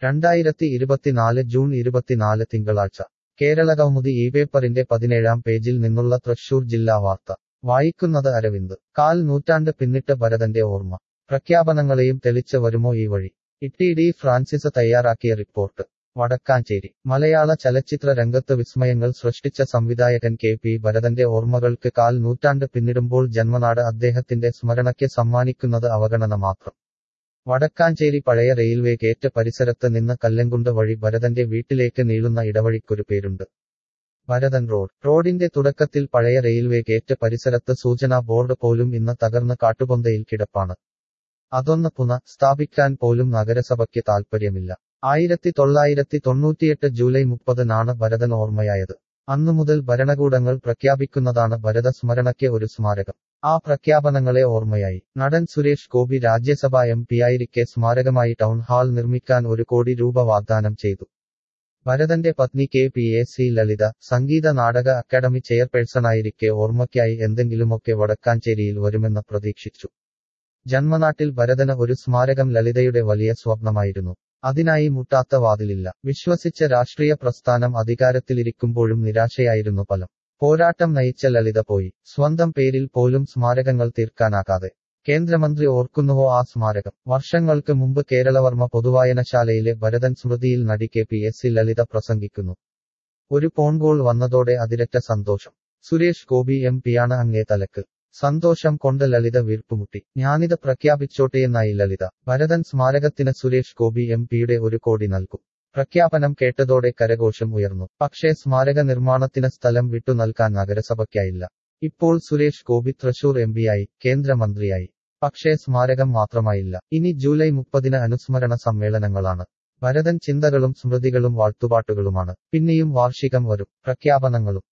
രണ്ടായിരത്തി ഇരുപത്തിനാല് ജൂൺ ഇരുപത്തിനാല് തിങ്കളാഴ്ച കേരളകൗമുദി ഈ പേപ്പറിന്റെ പതിനേഴാം പേജിൽ നിന്നുള്ള തൃശൂർ ജില്ലാ വാർത്ത വായിക്കുന്നത് അരവിന്ദ് കാൽ നൂറ്റാണ്ട് പിന്നിട്ട് ഭരതന്റെ ഓർമ്മ പ്രഖ്യാപനങ്ങളെയും തെളിച്ച് വരുമോ ഈ വഴി ഇട്ടി ഡി ഫ്രാൻസിസ് തയ്യാറാക്കിയ റിപ്പോർട്ട് വടക്കാഞ്ചേരി മലയാള ചലച്ചിത്ര രംഗത്ത് വിസ്മയങ്ങൾ സൃഷ്ടിച്ച സംവിധായകൻ കെ പി ഭരതന്റെ ഓർമ്മകൾക്ക് കാൽ നൂറ്റാണ്ട് പിന്നിടുമ്പോൾ ജന്മനാട് അദ്ദേഹത്തിന്റെ സ്മരണയ്ക്ക് സമ്മാനിക്കുന്നത് അവഗണന മാത്രം വടക്കാഞ്ചേരി പഴയ റെയിൽവേ ഗേറ്റ് പരിസരത്ത് നിന്ന് കല്ലങ്കുണ്ട് വഴി ഭരതന്റെ വീട്ടിലേക്ക് നീളുന്ന ഇടവഴിക്കൊരു പേരുണ്ട് ഭരതൻ റോഡ് റോഡിന്റെ തുടക്കത്തിൽ പഴയ റെയിൽവേ ഗേറ്റ് പരിസരത്ത് സൂചനാ ബോർഡ് പോലും ഇന്ന് തകർന്ന് കാട്ടുപൊന്തയിൽ കിടപ്പാണ് അതൊന്ന് പുന സ്ഥാപിക്കാൻ പോലും നഗരസഭയ്ക്ക് താൽപ്പര്യമില്ല ആയിരത്തി തൊള്ളായിരത്തി തൊണ്ണൂറ്റിയെട്ട് ജൂലൈ മുപ്പതിനാണ് ഭരതൻ ഓർമ്മയായത് അന്നു മുതൽ ഭരണകൂടങ്ങൾ പ്രഖ്യാപിക്കുന്നതാണ് ഭരത സ്മരണയ്ക്ക് ഒരു സ്മാരകം ആ പ്രഖ്യാപനങ്ങളെ ഓർമ്മയായി നടൻ സുരേഷ് ഗോപി രാജ്യസഭ എം പിയായിരിക്കെ സ്മാരകമായി ടൗൺ ഹാൾ നിർമ്മിക്കാൻ ഒരു കോടി രൂപ വാഗ്ദാനം ചെയ്തു ഭരതന്റെ പത്നി K P A C Lalitha Sangeetha Nataka Akademi ചെയർപേഴ്സണായിരിക്കെ ഓർമ്മയ്ക്കായി എന്തെങ്കിലുമൊക്കെ വടക്കാഞ്ചേരിയിൽ വരുമെന്ന് പ്രതീക്ഷിച്ചു ജന്മനാട്ടിൽ ഭരതന് ഒരു സ്മാരകം ലളിതയുടെ വലിയ സ്വപ്നമായിരുന്നു അതിനായി മുട്ടാത്ത വാതിലില്ല വിശ്വസിച്ച രാഷ്ട്രീയ പ്രസ്ഥാനം അധികാരത്തിലിരിക്കുമ്പോഴും നിരാശയായിരുന്നു ഫലം പോരാട്ടം നയിച്ച ലളിത പോയി സ്വന്തം പേരിൽ പോലും സ്മാരകങ്ങൾ തീർക്കാനാകാതെ കേന്ദ്രമന്ത്രി ഓർക്കുന്നുവോ ആ സ്മാരകം വർഷങ്ങൾക്ക് മുമ്പ് കേരളവർമ്മ പൊതുവായനശാലയിലെ ഭരതൻ സ്മൃതിയിൽ നടി K P S C Lalitha പ്രസംഗിക്കുന്നു ഒരു പോൺഗോൾ വന്നതോടെ അതിരറ്റ സന്തോഷം സുരേഷ് ഗോപി എം പിയാണ് അങ്ങേ തലക്ക് സന്തോഷം കൊണ്ട് ലളിത വീർപ്പുമുട്ടി ഞാനിത് പ്രഖ്യാപിച്ചോട്ടെയെന്നായി ലളിത ഭരതൻ സ്മാരകത്തിന് സുരേഷ് ഗോപി എം പിയുടെ ഒരു കോടി നൽകും പ്രഖ്യാപനം കേട്ടതോടെ കരഘോഷം ഉയർന്നു പക്ഷേ സ്മാരക നിർമ്മാണത്തിന് സ്ഥലം വിട്ടു നൽകാൻ നഗരസഭയ്ക്കായില്ല ഇപ്പോൾ സുരേഷ് ഗോപി തൃശൂർ എം പിയായി കേന്ദ്രമന്ത്രിയായി പക്ഷേ സ്മാരകം മാത്രമായില്ല ഇനി ജൂലൈ മുപ്പതിന് അനുസ്മരണ സമ്മേളനങ്ങളാണ് ഭരതൻ ചിന്തകളും സ്മൃതികളും വാഴ്ത്തുപാട്ടുകളുമാണ് പിന്നെയും വാർഷികം വരും പ്രഖ്യാപനങ്ങളും